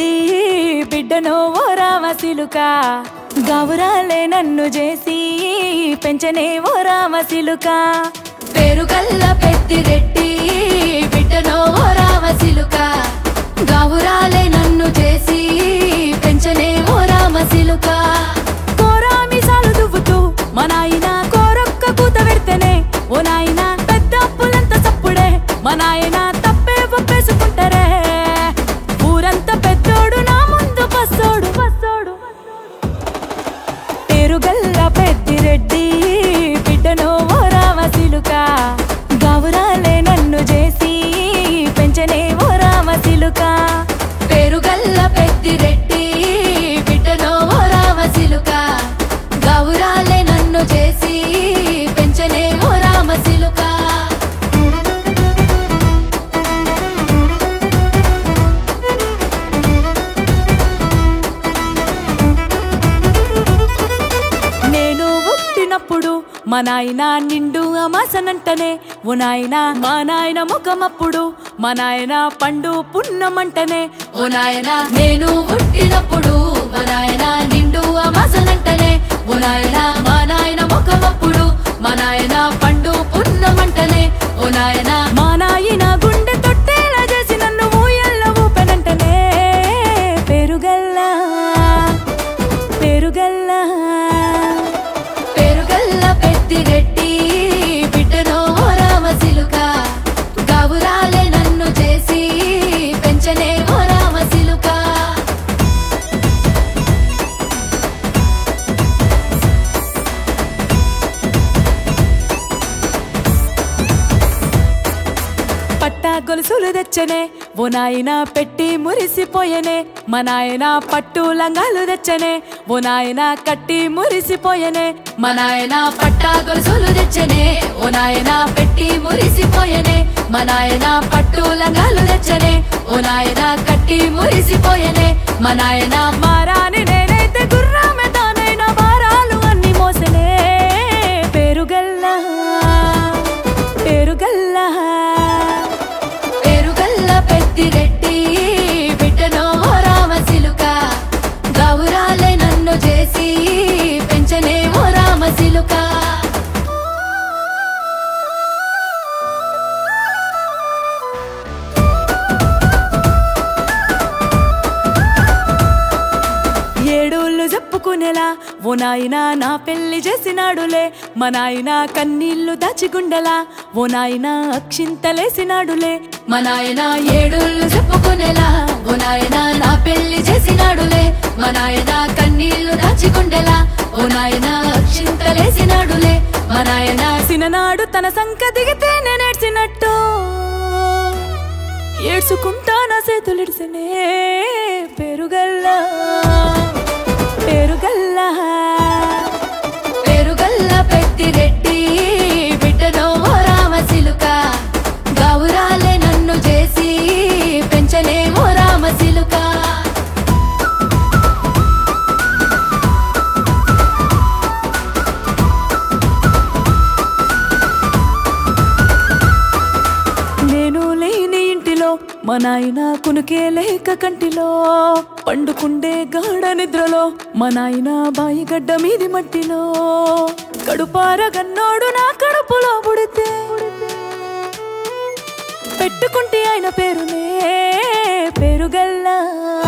రెడ్డి బిడ్డను ఓ రామశిలుక గౌరాలే నన్ను చేసి పెంచనే ఓ రామశిలుక పేరుగల్ల పెద్దిరెడ్డి బిడ్డనో ఓ రామశిలుక గౌరాలే నన్ను చేసి పెంచనే ఓ రామశిలుక కోరామిసాలు దువ్వుతూ మా నాయన కోరొక్క కూత పెడితేనే ఓ నాయన పెద్ద అప్పులంత సప్పుడే మా నాయన తప్పే ఒప్పేసుకుంటారే ఊరంతా పెద్దోడు నా ముందు బస్సోడు బస్సోడు పేరుగల్ల పెద్దిరెడ్డి బిడ్డను ఓ రామశిలుక గౌరాలే నన్ను చేసి పెంచనే ఓ రామశిలుక పేరుగల్ల పెద్దిరెడ్డి బిడ్డనో ఓ రామశిలుక గౌరాలే నన్ను చేసి పెంచనే ఓ రామశిలుక నేను పుట్టినప్పుడు మా నాయన నిండు అమాసనంటనే ఓ నాయన మా నాయన ముఖమప్పుడు మా నాయన పండు పున్నమంటనే ఓ నాయన నేను పుట్టినప్పుడు మా నాయన నిండు అమాసనంటనే ఓ నాయన మా నాయన ముఖమప్పుడు మా నాయన పండు పున్నమంటనే ఓ నాయన మా నాయన గుండె తొట్టేలా చేసి నన్ను ఊయల్ల ఊపెనంటనే పెరుగల్లా పెరుగల్లా పేరుగల్ల పెద్దిరెడ్డి బిడ్డనో ఓ రామశిలుక గౌరాలే నన్ను చేసి పెంచనే ఓ రామశిలుక పట్టా గొలుసులు తెచ్చనే ఓ నాయన పెట్టి మురిసిపోయనే మా నాయన పట్టు లంగాలు తెచ్చనే ఓ నాయన కట్టి మురిసిపోయనే మా నాయన పట్టా గొలుసులు తెచ్చనే ఓ నాయన పెట్టి మురిసిపోయనే మా నాయన పట్టు లంగాలు తెచ్చనే ఓ నాయన కట్టి మురిసిపోయనే మా నాయన మారాని నేనైతే గుర్రామె తానైనా భారాలు అన్ని మోసనే పేరుగల్లా పేరుగల్లా పేరుగల్ల పెద్దిరెడ్డి బిడ్డనో ఓ రామశిలుక గౌరాలే నన్ను చేసి పెంచనే ఓ రామశిలుక ఏడోళ్ళు చెప్పుకునేలా ఓ నాయన నా పెళ్లి చేసినాడులే మా నాయన కన్నీళ్లు దాచిగుండెలా ఓ నాయన అక్షింతలేసినాడులే మా నాయన ఏడుళ్ళు చెప్పుకునేలా ఓ నాయన నా పెళ్లి చేసినాడులే మా నాయన కన్నీళ్లు దాచికుండేలా ఓ నాయన అక్షింతలేసినాడులే మా నాయన సిననాడు తన సంక దిగితే నేనేడ్చినట్టు ఏడ్చుకుంటా నా చేతులిడిసినే పెరుగల్లా పెరుగల్లా పేరుగల్ల పెద్దిరెడ్డి బిడ్డనో ఓ రామశిలుక గౌరాలే నన్ను చేసి పెంచలే ఓ రామశిలుక నేను లేని ఇంటిలో మా నాయన కునుకే లేక కంటిలో పండుకుండే గాఢ నిద్రలో మా నాయన బాయి గడ్డ మీది మట్టిలో కడుపార గన్నోడు నా కడుపులో పుడితే పెట్టుకుంటే ఆయన పేరునే పెరుగల్లా